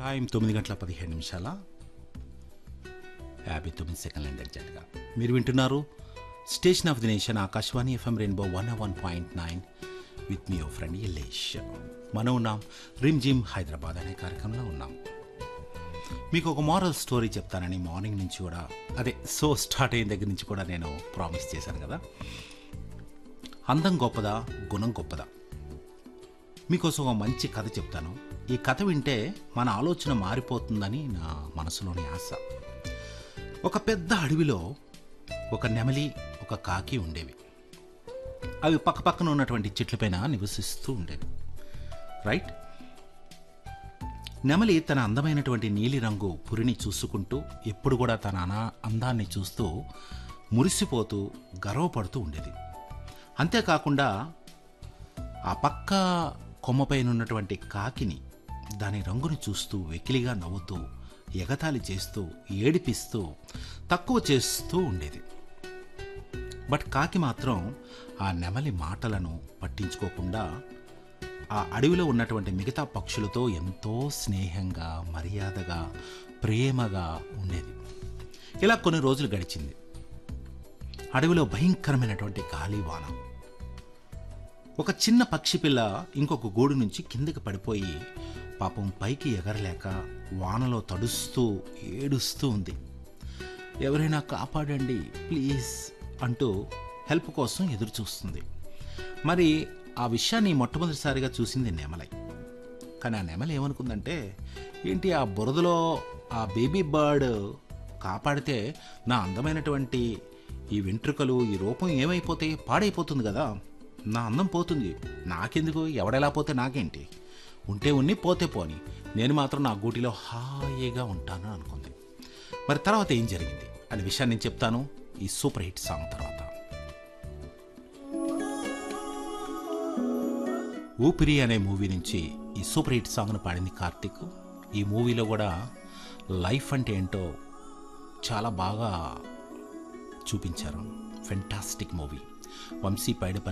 time తొమ్మిది గంటల పదిహేడు నిమిషాల యాభై తొమ్మిది సెకండ్ల ఎగ్జాక్ట్గా మీరు వింటున్నారు station of the nation Akashvani FM rainbow one one point nine with me your friend Illesh మనం ఉన్నాం రిమ్ జిమ్ హైదరాబాద్ అనే కార్యక్రమంలో ఉన్నాం మీకు ఒక మారల్ స్టోరీ చెప్తానని మార్నింగ్ నుంచి కూడా అదే సో స్టార్ట్ అయిన దగ్గర నుంచి కూడా నేను ప్రామిస్ చేశాను కదా అందం గొప్పదా గుణం గొప్పదా మీకోసం ఒక మంచి కథ చెప్తాను ఈ కథ వింటే మన ఆలోచన మారిపోతుందని నా మనసులోని ఆశ ఒక పెద్ద అడవిలో ఒక నెమలి ఒక కాకి ఉండేవి అవి పక్కపక్కన ఉన్నటువంటి చెట్లపైన నివసిస్తూ ఉండేవి రైట్ నెమలి తన అందమైనటువంటి నీలిరంగు పురిని చూసుకుంటూ ఎప్పుడు కూడా తన అనా అందాన్ని చూస్తూ మురిసిపోతూ గర్వపడుతూ ఉండేది అంతేకాకుండా ఆ పక్క కొమ్మపైన ఉన్నటువంటి కాకిని దాని రంగుని చూస్తూ వెకిలిగా నవ్వుతూ ఎగతాళి చేస్తూ ఏడిపిస్తూ తక్కువ చేస్తూ ఉండేది బట్ కాకి మాత్రం ఆ నెమలి మాటలను పట్టించుకోకుండా ఆ అడవిలో ఉన్నటువంటి మిగతా పక్షులతో ఎంతో స్నేహంగా మర్యాదగా ప్రేమగా ఉండేది ఇలా కొన్ని రోజులు గడిచింది అడవిలో భయంకరమైనటువంటి గాలి వాన ఒక చిన్న పక్షి పిల్ల ఇంకొక గూడు నుంచి కిందకి పడిపోయి పాపం పైకి ఎగరలేక వానలో తడుస్తూ ఏడుస్తూ ఉంది ఎవరైనా కాపాడండి ప్లీజ్ అంటూ హెల్ప్ కోసం ఎదురు చూస్తుంది మరి ఆ విషయాన్ని మొట్టమొదటిసారిగా చూసింది నెమలై కానీ ఆ నెమలి ఏమనుకుందంటే ఏంటి ఆ బురదలో ఆ బేబీ బర్డ్ కాపాడితే నా అందమైనటువంటి ఈ వెంట్రుకలు ఈ రూపం ఏమైపోతాయి పాడైపోతుంది కదా నా అందం పోతుంది నాకెందుకు ఎవడెలా పోతే నాకేంటి ఉంటే ఉన్ని పోతే పోని నేను మాత్రం నా గూటిలో హాయిగా ఉంటాను అనుకుంది మరి తర్వాత ఏం జరిగింది అనే విషయాన్ని నేను చెప్తాను ఈ సూపర్ హిట్ సాంగ్ తర్వాత ఊపిరి అనే మూవీ నుంచి ఈ సూపర్ హిట్ సాంగ్ను పాడింది కార్తిక్ ఈ మూవీలో కూడా లైఫ్ అంటే ఏంటో చాలా బాగా చూపించారు ఫెంటాస్టిక్ మూవీ వంశీ పైడిపల్లి